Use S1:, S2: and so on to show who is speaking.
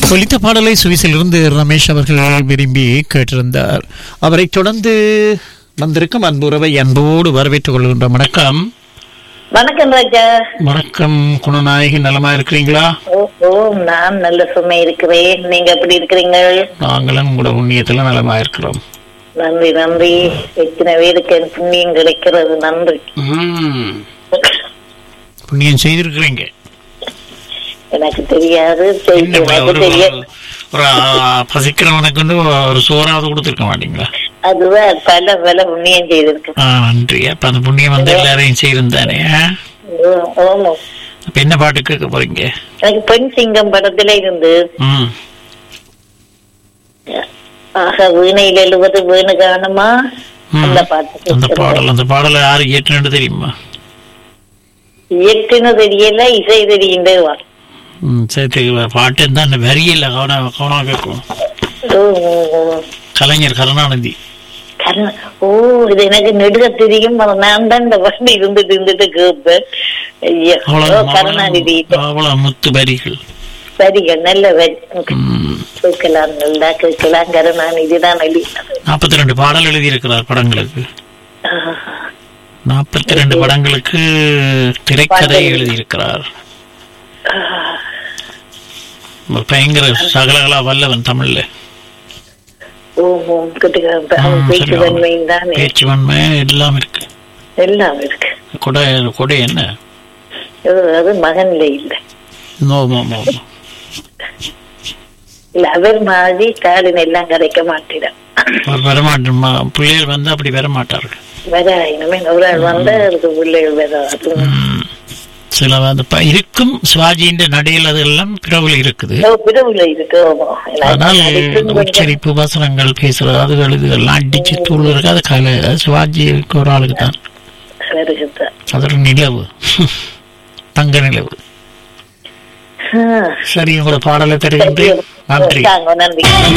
S1: ஒலித்த பாடலை சுவிஸிலிருந்து ரமேஷ் அவர்கள் விரும்பி கேட்டிருந்தார் அவரை தொடர்ந்து வந்திருக்கும் அன்புறவை அன்போடு வரவேற்றுக் கொள்கின்ற வணக்கம்
S2: வணக்கம் ராஜா
S1: வணக்கம் குணநாயகி நலமா இருக்கிறீங்களா
S2: ஓ ஓ நான் நல்ல சுமை இருக்கிறேன் நீங்க எப்படி இருக்கிறீங்க
S1: நாங்களும் உங்களோட புண்ணியத்துல நலமா இருக்கிறோம்
S2: நன்றி நன்றி எத்தனை பேருக்கு என் புண்ணியம் கிடைக்கிறது நன்றி
S1: ம், புண்ணியம் செய்திருக்கிறீங்க
S2: எனக்கு தெரியாது
S1: என்ன
S2: செய்தி எனக்கு
S1: ஒரு
S2: தெரியாது
S1: ஒரு ஆ, பசிக்கிறவனுக்கு வந்து ஒரு சோறாவது கொடுத்துருக்க மாட்டீங்களா
S2: அதுதான் பல பல புண்ணியம் செய்திருக்கு
S1: ஆ, நன்றி அப்ப அந்த புண்ணியம் வந்து எல்லாரையும் செய்திருந்தானே ஆ?
S2: ஓ, ஓமோ
S1: அப்ப என்ன பாட்டு கேட்க போறீங்க
S2: எனக்கு பெண் சிங்கம் படத்துல இருந்து
S1: ம்
S2: ஆக வீணையில் எழுவது வீணு காணுமா
S1: ம்.
S2: அந்த பாட்டு
S1: அந்த
S2: கேட்கிறேன்.
S1: பாடல் அந்த பாடலை யாரு ஏற்றுன்னு தெரியுமா
S2: இயக்குன்னு தெரியல இசை தெரியுண்டேவா
S1: ம் சரி தெரியல பாட்டு இருந்தா அந்த வரியில் கவனம் கவனம் கேட்கும்
S2: ஓ ஓ, ஓ.
S1: கலைஞர் கருணாநிதி
S2: கருணா- ஓ இது எனக்கு நெடுக தெரியும் அது நான் தான் இந்த வண்டி இருந்துட்டு இருந்துட்டு கேட்பேன் ஐயோ ஓ,
S1: அவ்வளவு
S2: கருணாநிதி
S1: அவ்வளவு முத்து வரிகள்
S2: வரிகள் நல்ல வரி
S1: ம்.
S2: கேட்கலாம் நல்லா கேட்கலாம் கருணாநிதி தான் எழுதினது
S1: நாற்பத்தி ரெண்டு பாடல் எழுதியிருக்கிறார் படங்களுக்கு
S2: ஆஹா.
S1: நாற்பத்தி ரெண்டு படங்களுக்கு திரைக்கதை எழுதியிருக்கிறார் ஒரு பயங்கர சகலகலா வல்லவன் தமிழ்ல
S2: ஓம் ஓம் கேட்டுக்கிறேன் அவன்
S1: ம்,
S2: பேச்சு
S1: சரி,
S2: வன்மையும் தானே
S1: பேச்சு வன்மை எல்லாம் இருக்கு
S2: எல்லாம் இருக்கு
S1: கொடை கொடை என்ன
S2: ஓ, அது மகன்ல இல்ல
S1: நோ நோ நோ நோ.
S2: இல்ல அவர் மாதிரி ஸ்டாலின் எல்லாம் கரைக்க மாட்டிடான்
S1: அவர் வரமாட்டேன் பிள்ளைகள் வந்து அப்படி வரமாட்டார்கள்
S2: வர இனிமே ஒரு ஆள் வந்தா அதுக்கு பிள்ளைகள் வராது
S1: ம். சில வந்து ப- இருக்கும் சிவாஜியின் நடையில் அதெல்லாம் பிறவில் இருக்குது
S2: பிறவுல இருக்கு ஆமா.
S1: ஆனால்
S2: அதுக்கும் கொஞ்சம்
S1: உச்சரிப்பு வசனங்கள் பேசுறது அதுகள் இதுகள்லாம் அடிச்சு தூள் இருக்கு அது கலை அது சிவாஜிக்கு ஒரு ஆளுக்கு தான்
S2: வருகுதான்.
S1: அது ஒரு நிலவு தங்க நிலவு
S2: ஆ.
S1: சரி உங்களோட பாடலை தெரிவித்து நன்றி
S2: தாங்க, நன்றி